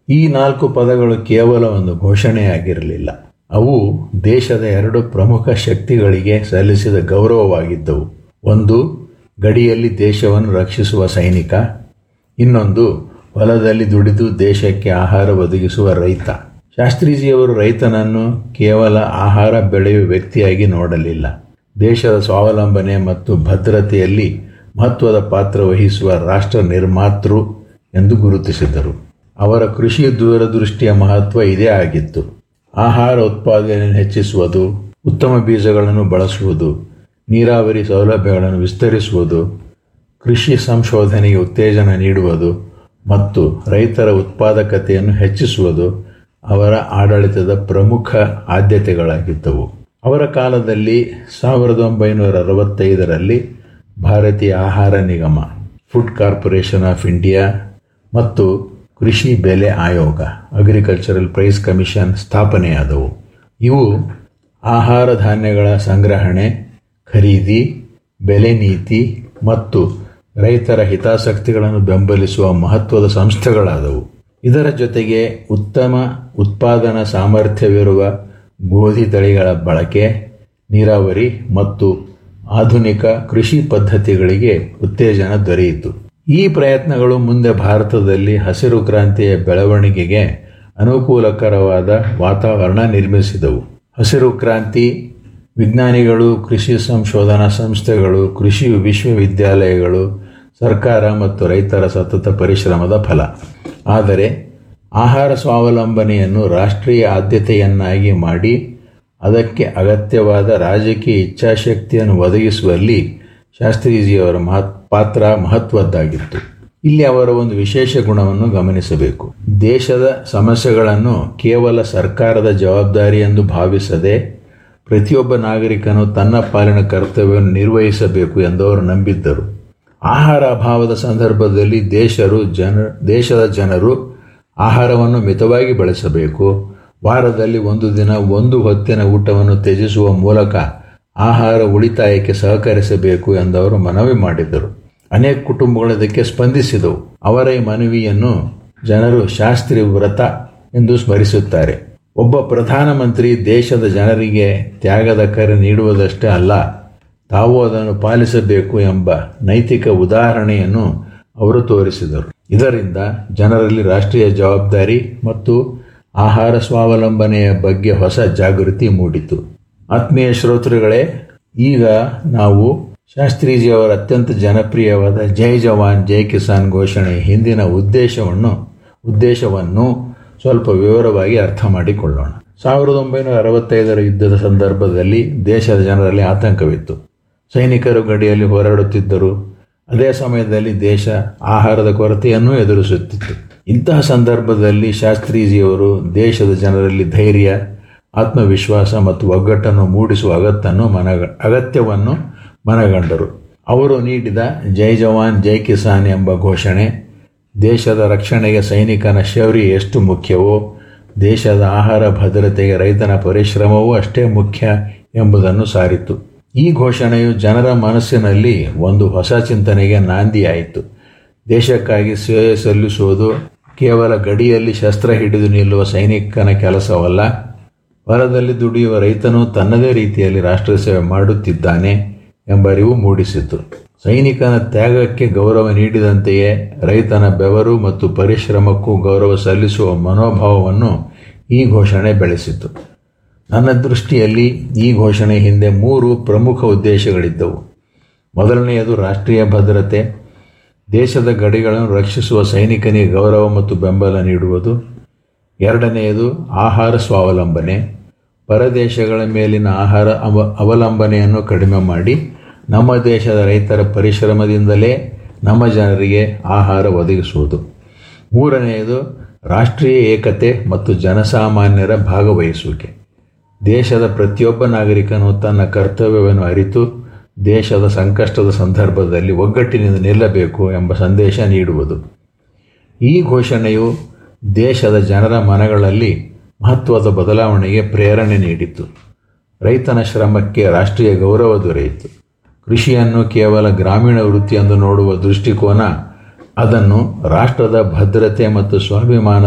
ಈ ನಾಲ್ಕು ಪದಗಳು ಕೇವಲ ಒಂದು ಘೋಷಣೆಯಾಗಿರಲಿಲ್ಲ ಅವು ದೇಶದ ಎರಡು ಪ್ರಮುಖ ಶಕ್ತಿಗಳಿಗೆ ಸಲ್ಲಿಸಿದ ಗೌರವವಾಗಿದ್ದವು ಒಂದು ಗಡಿಯಲ್ಲಿ ದೇಶವನ್ನು ರಕ್ಷಿಸುವ ಸೈನಿಕ ಇನ್ನೊಂದು ಹೊಲದಲ್ಲಿ ದುಡಿದು ದೇಶಕ್ಕೆ ಆಹಾರ ಒದಗಿಸುವ ರೈತ ಶಾಸ್ತ್ರೀಜಿಯವರು ರೈತನನ್ನು ಕೇವಲ ಆಹಾರ ಬೆಳೆಯುವ ವ್ಯಕ್ತಿಯಾಗಿ ನೋಡಲಿಲ್ಲ ದೇಶದ ಸ್ವಾವಲಂಬನೆ ಮತ್ತು ಭದ್ರತೆಯಲ್ಲಿ ಮಹತ್ವದ ಪಾತ್ರ ವಹಿಸುವ ರಾಷ್ಟ್ರ ನಿರ್ಮಾತೃ ಎಂದು ಗುರುತಿಸಿದರು ಅವರ ಕೃಷಿ ದೂರದೃಷ್ಟಿಯ ಮಹತ್ವ ಇದೇ ಆಗಿತ್ತು ಆಹಾರ ಉತ್ಪಾದನೆಯನ್ನು ಹೆಚ್ಚಿಸುವುದು ಉತ್ತಮ ಬೀಜಗಳನ್ನು ಬಳಸುವುದು ನೀರಾವರಿ ಸೌಲಭ್ಯಗಳನ್ನು ವಿಸ್ತರಿಸುವುದು ಕೃಷಿ ಸಂಶೋಧನೆಗೆ ಉತ್ತೇಜನ ನೀಡುವುದು ಮತ್ತು ರೈತರ ಉತ್ಪಾದಕತೆಯನ್ನು ಹೆಚ್ಚಿಸುವುದು ಅವರ ಆಡಳಿತದ ಪ್ರಮುಖ ಆದ್ಯತೆಗಳಾಗಿದ್ದವು ಅವರ ಕಾಲದಲ್ಲಿ ಸಾವಿರದ ಒಂಬೈನೂರ ಅರವತ್ತೈದರಲ್ಲಿ ಭಾರತೀಯ ಆಹಾರ ನಿಗಮ ಫುಡ್ ಕಾರ್ಪೊರೇಷನ್ ಆಫ್ ಇಂಡಿಯಾ ಮತ್ತು ಕೃಷಿ ಬೆಲೆ ಆಯೋಗ ಅಗ್ರಿಕಲ್ಚರಲ್ ಪ್ರೈಸ್ ಕಮಿಷನ್ ಸ್ಥಾಪನೆಯಾದವು ಇವು ಆಹಾರ ಧಾನ್ಯಗಳ ಸಂಗ್ರಹಣೆ ಖರೀದಿ ಬೆಲೆ ನೀತಿ ಮತ್ತು ರೈತರ ಹಿತಾಸಕ್ತಿಗಳನ್ನು ಬೆಂಬಲಿಸುವ ಮಹತ್ವದ ಸಂಸ್ಥೆಗಳಾದವು ಇದರ ಜೊತೆಗೆ ಉತ್ತಮ ಉತ್ಪಾದನಾ ಸಾಮರ್ಥ್ಯವಿರುವ ಗೋಧಿ ತಳಿಗಳ ಬಳಕೆ ನೀರಾವರಿ ಮತ್ತು ಆಧುನಿಕ ಕೃಷಿ ಪದ್ಧತಿಗಳಿಗೆ ಉತ್ತೇಜನ ದೊರೆಯಿತು ಈ ಪ್ರಯತ್ನಗಳು ಮುಂದೆ ಭಾರತದಲ್ಲಿ ಹಸಿರು ಕ್ರಾಂತಿಯ ಬೆಳವಣಿಗೆಗೆ ಅನುಕೂಲಕರವಾದ ವಾತಾವರಣ ನಿರ್ಮಿಸಿದವು ಹಸಿರು ಕ್ರಾಂತಿ ವಿಜ್ಞಾನಿಗಳು ಕೃಷಿ ಸಂಶೋಧನಾ ಸಂಸ್ಥೆಗಳು ಕೃಷಿ ವಿಶ್ವವಿದ್ಯಾಲಯಗಳು ಸರ್ಕಾರ ಮತ್ತು ರೈತರ ಸತತ ಪರಿಶ್ರಮದ ಫಲ ಆದರೆ ಆಹಾರ ಸ್ವಾವಲಂಬನೆಯನ್ನು ರಾಷ್ಟ್ರೀಯ ಆದ್ಯತೆಯನ್ನಾಗಿ ಮಾಡಿ ಅದಕ್ಕೆ ಅಗತ್ಯವಾದ ರಾಜಕೀಯ ಇಚ್ಛಾಶಕ್ತಿಯನ್ನು ಒದಗಿಸುವಲ್ಲಿ ಶಾಸ್ತ್ರೀಜಿಯವರ ಮಹತ್ ಪಾತ್ರ ಮಹತ್ವದ್ದಾಗಿತ್ತು ಇಲ್ಲಿ ಅವರ ಒಂದು ವಿಶೇಷ ಗುಣವನ್ನು ಗಮನಿಸಬೇಕು ದೇಶದ ಸಮಸ್ಯೆಗಳನ್ನು ಕೇವಲ ಸರ್ಕಾರದ ಜವಾಬ್ದಾರಿ ಎಂದು ಭಾವಿಸದೆ ಪ್ರತಿಯೊಬ್ಬ ನಾಗರಿಕನು ತನ್ನ ಪಾಲಿನ ಕರ್ತವ್ಯವನ್ನು ನಿರ್ವಹಿಸಬೇಕು ಎಂದು ಅವರು ನಂಬಿದ್ದರು ಆಹಾರ ಅಭಾವದ ಸಂದರ್ಭದಲ್ಲಿ ದೇಶರು ಜನ ದೇಶದ ಜನರು ಆಹಾರವನ್ನು ಮಿತವಾಗಿ ಬಳಸಬೇಕು ವಾರದಲ್ಲಿ ಒಂದು ದಿನ ಒಂದು ಹೊತ್ತಿನ ಊಟವನ್ನು ತ್ಯಜಿಸುವ ಮೂಲಕ ಆಹಾರ ಉಳಿತಾಯಕ್ಕೆ ಸಹಕರಿಸಬೇಕು ಎಂದವರು ಮನವಿ ಮಾಡಿದರು ಅನೇಕ ಕುಟುಂಬಗಳು ಇದಕ್ಕೆ ಸ್ಪಂದಿಸಿದವು ಅವರ ಈ ಮನವಿಯನ್ನು ಜನರು ಶಾಸ್ತ್ರಿ ವ್ರತ ಎಂದು ಸ್ಮರಿಸುತ್ತಾರೆ ಒಬ್ಬ ಪ್ರಧಾನಮಂತ್ರಿ ದೇಶದ ಜನರಿಗೆ ತ್ಯಾಗದ ಕರೆ ನೀಡುವುದಷ್ಟೇ ಅಲ್ಲ ತಾವು ಅದನ್ನು ಪಾಲಿಸಬೇಕು ಎಂಬ ನೈತಿಕ ಉದಾಹರಣೆಯನ್ನು ಅವರು ತೋರಿಸಿದರು ಇದರಿಂದ ಜನರಲ್ಲಿ ರಾಷ್ಟ್ರೀಯ ಜವಾಬ್ದಾರಿ ಮತ್ತು ಆಹಾರ ಸ್ವಾವಲಂಬನೆಯ ಬಗ್ಗೆ ಹೊಸ ಜಾಗೃತಿ ಮೂಡಿತು ಆತ್ಮೀಯ ಶ್ರೋತೃಗಳೇ ಈಗ ನಾವು ಶಾಸ್ತ್ರೀಜಿಯವರ ಅತ್ಯಂತ ಜನಪ್ರಿಯವಾದ ಜೈ ಜವಾನ್ ಜೈ ಕಿಸಾನ್ ಘೋಷಣೆ ಹಿಂದಿನ ಉದ್ದೇಶವನ್ನು ಉದ್ದೇಶವನ್ನು ಸ್ವಲ್ಪ ವಿವರವಾಗಿ ಅರ್ಥ ಮಾಡಿಕೊಳ್ಳೋಣ ಸಾವಿರದ ಒಂಬೈನೂರ ಅರವತ್ತೈದರ ಯುದ್ಧದ ಸಂದರ್ಭದಲ್ಲಿ ದೇಶದ ಜನರಲ್ಲಿ ಆತಂಕವಿತ್ತು ಸೈನಿಕರು ಗಡಿಯಲ್ಲಿ ಹೋರಾಡುತ್ತಿದ್ದರು ಅದೇ ಸಮಯದಲ್ಲಿ ದೇಶ ಆಹಾರದ ಕೊರತೆಯನ್ನೂ ಎದುರಿಸುತ್ತಿತ್ತು ಇಂತಹ ಸಂದರ್ಭದಲ್ಲಿ ಶಾಸ್ತ್ರೀಜಿಯವರು ದೇಶದ ಜನರಲ್ಲಿ ಧೈರ್ಯ ಆತ್ಮವಿಶ್ವಾಸ ಮತ್ತು ಒಗ್ಗಟ್ಟನ್ನು ಮೂಡಿಸುವ ಅಗತ್ಯವನ್ನು ಮನ ಅಗತ್ಯವನ್ನು ಮನಗಂಡರು ಅವರು ನೀಡಿದ ಜೈ ಜವಾನ್ ಜೈ ಕಿಸಾನ್ ಎಂಬ ಘೋಷಣೆ ದೇಶದ ರಕ್ಷಣೆಗೆ ಸೈನಿಕನ ಶೌರ್ಯ ಎಷ್ಟು ಮುಖ್ಯವೋ ದೇಶದ ಆಹಾರ ಭದ್ರತೆಗೆ ರೈತನ ಪರಿಶ್ರಮವೂ ಅಷ್ಟೇ ಮುಖ್ಯ ಎಂಬುದನ್ನು ಸಾರಿತು ಈ ಘೋಷಣೆಯು ಜನರ ಮನಸ್ಸಿನಲ್ಲಿ ಒಂದು ಹೊಸ ಚಿಂತನೆಗೆ ನಾಂದಿಯಾಯಿತು ದೇಶಕ್ಕಾಗಿ ಸೇವೆ ಸಲ್ಲಿಸುವುದು ಕೇವಲ ಗಡಿಯಲ್ಲಿ ಶಸ್ತ್ರ ಹಿಡಿದು ನಿಲ್ಲುವ ಸೈನಿಕನ ಕೆಲಸವಲ್ಲ ಹೊಲದಲ್ಲಿ ದುಡಿಯುವ ರೈತನು ತನ್ನದೇ ರೀತಿಯಲ್ಲಿ ರಾಷ್ಟ್ರ ಸೇವೆ ಮಾಡುತ್ತಿದ್ದಾನೆ ಎಂಬ ಅರಿವು ಮೂಡಿಸಿತು ಸೈನಿಕನ ತ್ಯಾಗಕ್ಕೆ ಗೌರವ ನೀಡಿದಂತೆಯೇ ರೈತನ ಬೆವರು ಮತ್ತು ಪರಿಶ್ರಮಕ್ಕೂ ಗೌರವ ಸಲ್ಲಿಸುವ ಮನೋಭಾವವನ್ನು ಈ ಘೋಷಣೆ ಬೆಳೆಸಿತು ನನ್ನ ದೃಷ್ಟಿಯಲ್ಲಿ ಈ ಘೋಷಣೆ ಹಿಂದೆ ಮೂರು ಪ್ರಮುಖ ಉದ್ದೇಶಗಳಿದ್ದವು ಮೊದಲನೆಯದು ರಾಷ್ಟ್ರೀಯ ಭದ್ರತೆ ದೇಶದ ಗಡಿಗಳನ್ನು ರಕ್ಷಿಸುವ ಸೈನಿಕನಿಗೆ ಗೌರವ ಮತ್ತು ಬೆಂಬಲ ನೀಡುವುದು ಎರಡನೆಯದು ಆಹಾರ ಸ್ವಾವಲಂಬನೆ ಪರದೇಶಗಳ ಮೇಲಿನ ಆಹಾರ ಅವ ಅವಲಂಬನೆಯನ್ನು ಕಡಿಮೆ ಮಾಡಿ ನಮ್ಮ ದೇಶದ ರೈತರ ಪರಿಶ್ರಮದಿಂದಲೇ ನಮ್ಮ ಜನರಿಗೆ ಆಹಾರ ಒದಗಿಸುವುದು ಮೂರನೆಯದು ರಾಷ್ಟ್ರೀಯ ಏಕತೆ ಮತ್ತು ಜನಸಾಮಾನ್ಯರ ಭಾಗವಹಿಸುವಿಕೆ ದೇಶದ ಪ್ರತಿಯೊಬ್ಬ ನಾಗರಿಕನು ತನ್ನ ಕರ್ತವ್ಯವನ್ನು ಅರಿತು ದೇಶದ ಸಂಕಷ್ಟದ ಸಂದರ್ಭದಲ್ಲಿ ಒಗ್ಗಟ್ಟಿನಿಂದ ನಿಲ್ಲಬೇಕು ಎಂಬ ಸಂದೇಶ ನೀಡುವುದು ಈ ಘೋಷಣೆಯು ದೇಶದ ಜನರ ಮನಗಳಲ್ಲಿ ಮಹತ್ವದ ಬದಲಾವಣೆಗೆ ಪ್ರೇರಣೆ ನೀಡಿತು ರೈತನ ಶ್ರಮಕ್ಕೆ ರಾಷ್ಟ್ರೀಯ ಗೌರವ ದೊರೆಯಿತು ಕೃಷಿಯನ್ನು ಕೇವಲ ಗ್ರಾಮೀಣ ವೃತ್ತಿ ಎಂದು ನೋಡುವ ದೃಷ್ಟಿಕೋನ ಅದನ್ನು ರಾಷ್ಟ್ರದ ಭದ್ರತೆ ಮತ್ತು ಸ್ವಾಭಿಮಾನ